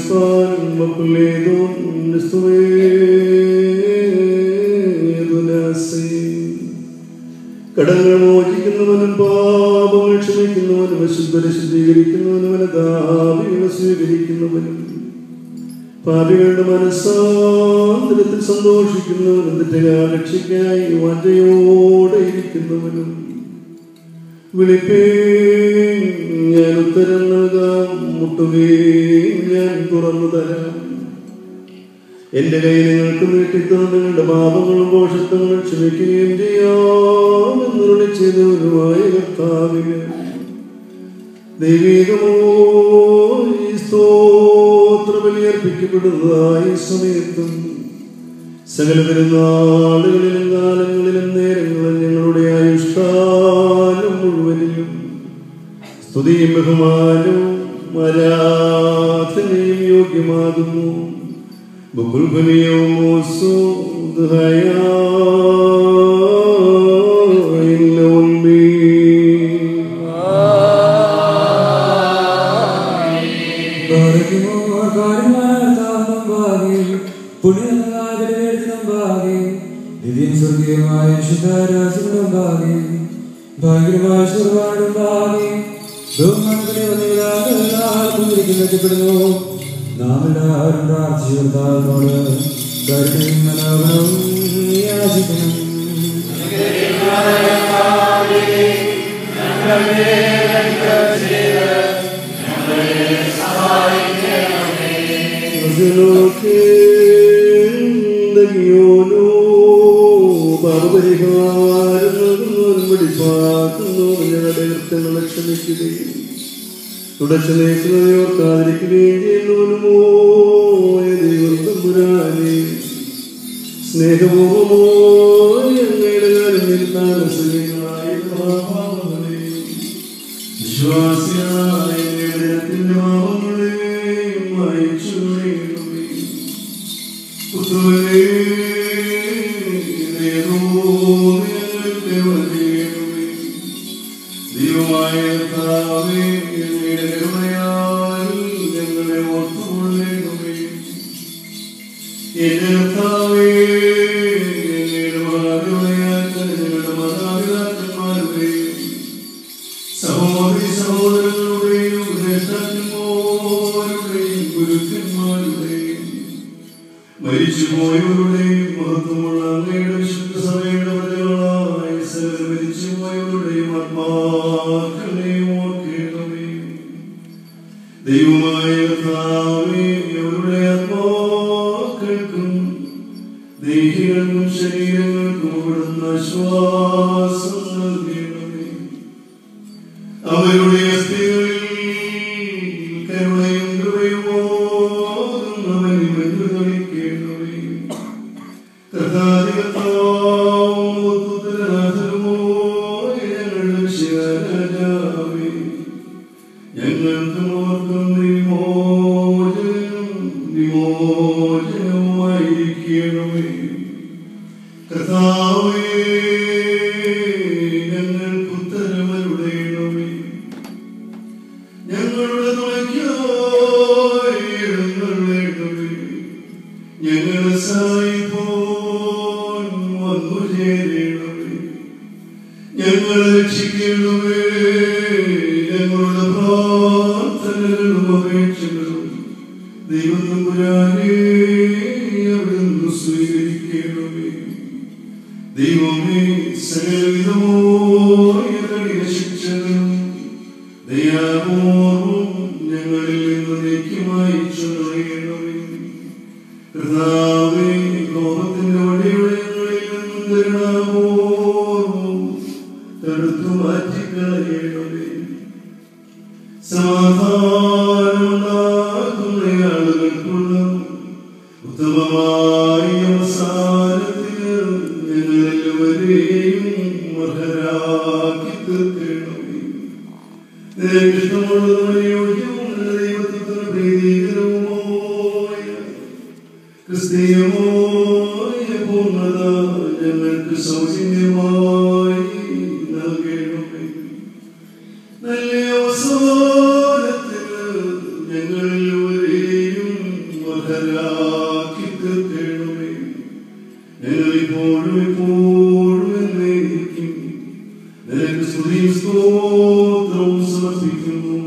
Están Maculedo, കടങ്ങൾ മോചിക്കുന്നവനും പാപങ്ങൾ ക്ഷമിക്കുന്നവനും അശുദ്ധരെ ശുദ്ധീകരിക്കുന്നവനും അനതാപികളെ സ്വീകരിക്കുന്നവനും പാപികളുടെ മനസ്സാന്തരത്തിൽ സന്തോഷിക്കുന്നവനും തെറ്റുകാർ രക്ഷയ്ക്കായി വാഞ്ചയോടെ ഇരിക്കുന്നവനും വിളിപ്പേ ഞാൻ ഉത്തരം നൽകാം മുട്ടുകേ ഞാൻ തുറന്നു തരാം എന്റെ കൈ നിങ്ങൾക്ക് നീട്ടിത്തന്ന നിങ്ങളുടെ പാപങ്ങളും പോഷത്വങ്ങളും ക്ഷമിക്കുകയും ചെയ്യാമെന്ന് ചെയ്തവരുമായ കർത്താവിന് ദൈവികമോ ഈ സ്തോത്ര ബലിയർപ്പിക്കപ്പെടുന്നതായ സമയത്തും സകല പെരുന്നാളുകളിലും കാലങ്ങളിലും നേരങ്ങളിലും ഞങ്ങളുടെ ആയുഷ്കാലം മുഴുവനിലും സ്തുതിയും ബഹുമാനവും ആരാധനയും യോഗ്യമാകുന്നു ബുൽബുലിയോ നാം എല്ലാവരും പ്രാർത്ഥിച്ചോട് കരുണയും മനോഹരവും യാചിക്കണം തുടച്ചു നീക്കുന്നവരെ ഓർക്കാതിരിക്കുകയും ചെയ്യുന്നവനുമോ ദൈവം തമ്പുരാനെ സ്നേഹപൂർവമോ ഞങ്ങളുടെ കാര്യം താമസിക്കുന്നതായ പാപങ്ങളെ വിശ്വാസിയായ ദൈവത്തിന്റെ പാപങ്ങളെയും മായ്ച്ചു കളയണമേ. പുത്രനേ, ദൈവമേ, ഞങ്ങൾക്ക് വരേണമേ. ദൈവമായ കർത്താവേ, അങ്ങയുടെ കരുണയാൽ ഞങ്ങളെ ഓർത്തുകൊള്ളണമേ. എന്റെ കർത്താവേ, അങ്ങയുടെ മഹാകരുണയാൽ ഞങ്ങളുടെ മാതാപിതാക്കന്മാരുടെയും സഹോദരി സഹോദരങ്ങളുടെയും ജ്യേഷ്ഠന്മാരുടെയും ഗുരുക്കന്മാരുടെയും മരിച്ചുപോയവരുടെയും മഹത്വമുള്ള അങ്ങയുടെ വിശുദ്ധ സഭയുടെ പ്രജകളായ സകല മരിച്ചുപോയവരുടെയും ആത്മാക്കളെയും ഓർക്കേണമേ ദൈവമായ കർത്താവേ, അവരുടെ ആത്മാക്കൾക്കും ദേഹികൾക്കും ശരീരങ്ങൾക്കും അവിടുന്ന് ആശ്വാസം നൽകണമേ അവരുടെ അസ്ഥികളിൽ കരുണയും കൃപയുമോ കളിക്കേണ്ടവേ ഞങ്ങൾക്ക് ഓർക്കും വിമോചനം വിമോചനവുമായിരിക്കണമേ കർത്താവേ ഞങ്ങൾക്ക് ഉത്തരമരുടേണമേ ഞങ്ങളുടെ തുണയ്ക്കായി എഴുന്നള്ളേണമേ ഞങ്ങളുടെ സായിപ്പോൻ വന്നു ചേരണമേ ഞങ്ങളെ രക്ഷിക്കണമേ ഞങ്ങളുടെ പ്രാർത്ഥനകളും അപേക്ഷകളും ദൈവം പുരാനേ അവിടുന്ന് സ്വീകരിക്കണമേ ദൈവമേ സകലവിധമായ കഠിന ശിക്ഷകളും ദയാപൂർവം ഞങ്ങളിൽ നിന്ന് നീക്കമായി ചൊല്ലണമേ കർത്താവേ കോപത്തിന്റെ വടിയുടെ ഞങ്ങളിൽ നിന്നും കരുണാപൂർവം തടുത്തു മാറ്റിക്കളയണമേ സമാധാനമുണ്ടാക്കുന്ന ആളുകൾക്കുള്ള ഉത്തമമായ അവസാനത്തിന് ഞങ്ങളെല്ലാവരെയും അർഹരാക്കി തീർക്കണമേ നിനക്ക് ഇഷ്ടമുള്ളതും യോഗ്യവും ദൈവത്തിന് പ്രീതികരവുമായ ക്രിസ്തീയമായ പൂർണ്ണത ഞങ്ങൾക്ക് സൗജന്യമായി നൽകണമേ നല്ല അവസാനത്തിൽ ഞങ്ങളെല്ലാവരെയും സ്തുതിയും സ്തോത്രവും സമർപ്പിക്കുന്നു